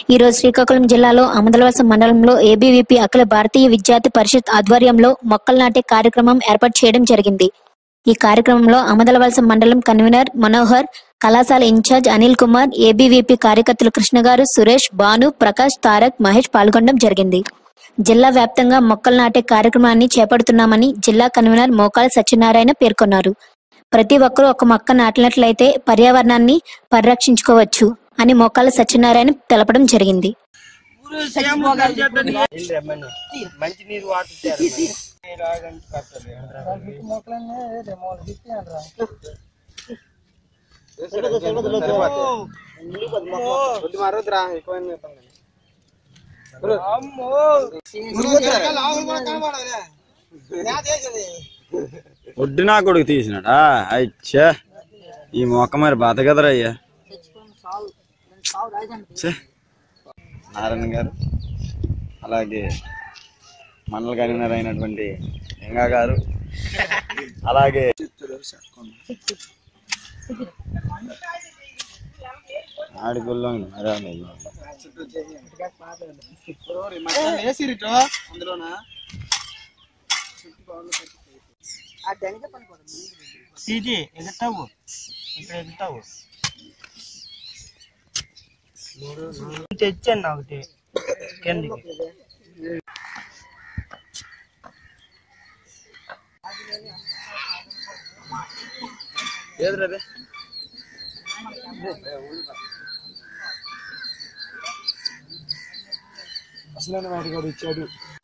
ఈ రోజు శ్రీకాకుళం జిల్లాలో అమదలవలస మండలంలో ఏబీవీపీ అఖిల భారతీయ విద్యార్థి పరిషత్ ఆధ్వర్యంలో మొక్కలు నాటే కార్యక్రమం ఏర్పాటు చేయడం జరిగింది ఈ కార్యక్రమంలో అమదలవలస మండలం కన్వీనర్ మనోహర్ కళాశాల ఇన్ఛార్జ్ అనిల్ కుమార్ ఏబీవీపీ కార్యకర్తలు కృష్ణ గారు సురేష్ భాను ప్రకాష్ తారక్ మహేష్ పాల్గొనడం జరిగింది జిల్లా వ్యాప్తంగా మొక్కలు నాటే కార్యక్రమాన్ని చేపడుతున్నామని జిల్లా కన్వీనర్ మోకాల సత్యనారాయణ పేర్కొన్నారు ప్రతి ఒక్కరూ ఒక మొక్క నాటినట్లయితే పర్యావరణాన్ని పరిరక్షించుకోవచ్చు అని మోకాల సత్యనారాయణ తెలపడం జరిగింది మంచి నీరు వాడుతారు ఒడ్డు నా కొడుకు తీసినాడా అచ్చా ఈ మొక్క మరి బతకదరా అయ్యా ఛే. నారాయణ గారు అలాగే మండల కన్వీనర్ అయినటువంటి లింగా గారు అలాగే ఆడిపిల్లో మరే తీసి ఎగుతావు ఇక్కడ ఎగుతావు తెచ్చాను ఒకటి కిందకి ఏదిరా అసలైన వాటి కూడా ఇచ్చాడు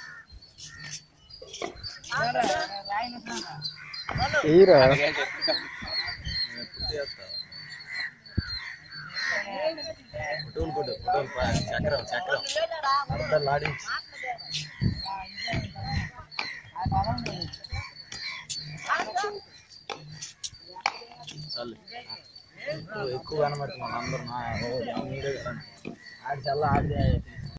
చక్రం చక్రం అంతా లాడించి చాలు ఎక్కువ ఎక్కువ కనబడుతున్నాం అందరూ నా ఓ, నీడే కదా. ఆడి చల్ల ఆడి